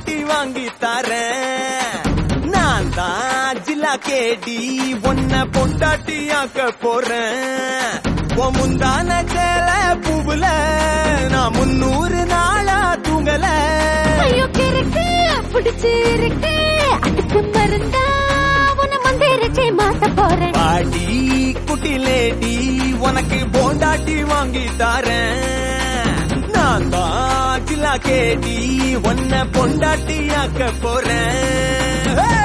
பொண்டாட்டி வாங்கி தரேன் நான் தான் ஜில்லா கேடி உன்னை பொண்டாட்டி ஆக்க போறேன் உன் முந்தான சேல பூவுல நான் முன்னூறு நாளா தூங்கல ஐயோ கிறுக்கு பிடிச்சு இருக்கு அதுக்கு மருந்தா உன்னை மந்திரிச்சே மாத்த போறேன் பாடி குட்டி லேடி உனக்கு போண்டாட்டி வாங்கி தரேன் நான் தான் ஜில்லா கேடி உன்னை பொண்டாட்டி ஆக்க போறேன் Hey!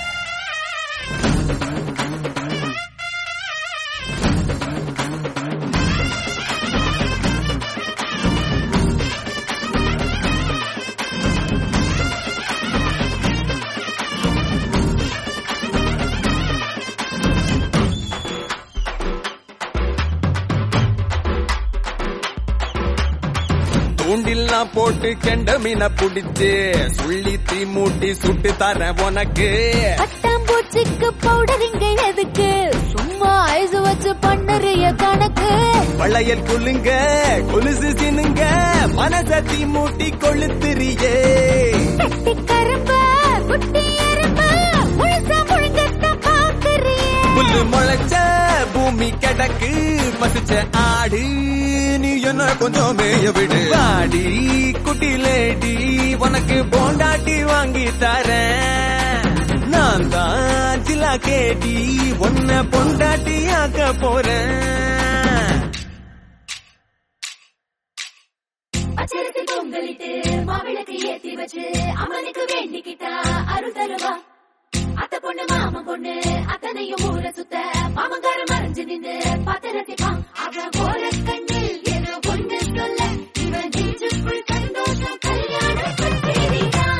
தூண்டில்லாம் போட்டு கெண்ட மீன புடிச்சு சுள்ளி தீ மூட்டி சுட்டு தரேன் உனக்கு பட்டாம்பூச்சிக்கு பவுடரிங்க எதுக்கு சும்மா ஐஸ் வச்சு பண்ணுறிய கணக்கு வளையல் குலுங்க கொலுசு சினுங்க மனச தீ மூட்டி கொளுத்துறியே கட்டி கரும்ப குட்டி எறும்ப முழுசா முழுங்கத்த பாக்குறியே புல்லு முளைச்ச பூமி கிடக்கு பசிச்ச ஆடு நீ என்ன கொஞ்சம் மேய விடு ஆடி குட்டி லேடி உனக்கு போண்டாட்டி வாங்கி தரேன் நான் தான் ஜில்லா கேடி உன்னை பொண்டாட்டி ஆக்க போறேன் பச்சரிசி பொங்கலிட்டு மாவிளக்கு ஏத்தி வச்சு அம்மனுக்கு வேண்டிக்கிட்டா அருள் தருவா அத்த பொண்ணு மாமன் பொண்ணு அத்தனையும் ஊர சுத்த மாமங்கார மறைஞ்சு நின்று பாத்திரத்திப்பான் அவன் போல கண்ணில் என ஒண்ணு சொல்ல இவன் நெஞ்சுக்குள் சந்தோஷம் கல்யாண கச்சேரிதான்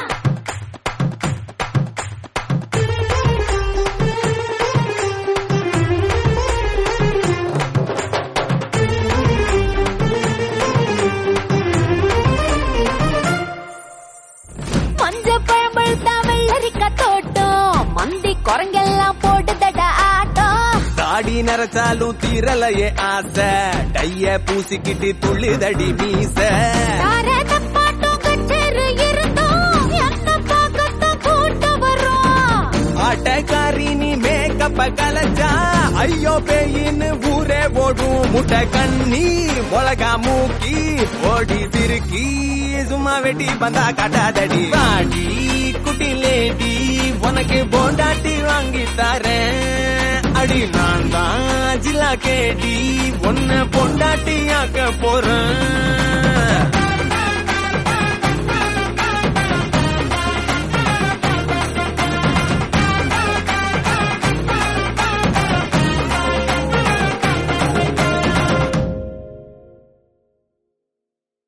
மஞ்ச பழம்பல் வெள்ளரிக்க தோட்டம் மந்தி குரங்கெல்லாம் போட்டுதட ஆட்டம் தாடி நரைச்சாலும் தீரலையே ஆசை டைய பூசிக்கிட்டு துள்ளுதடி மீச தார தப்பாட்டம் கச்சேரு இருந்தோம் என்ன பார்க்கத்தான் கூட்ட வரும் ஆட்டக்காரி நீ மேக்கப்ப கலச்சா ஐயோ பேயின்னு ஊரே ஓடும் முட்டை கண்ணீர் மிளகா மூக்கி ஓடி சிறுக்கி சும்மா வெட்டி பந்தா காட்டாதடி வாடி குட்டி லேடி உனக்கு போண்டாட்டி வாங்கி தரேன் அடி நான் தான் ஜில்லா கேடி உன்னை பொண்டாட்டி ஆக்க போறேன்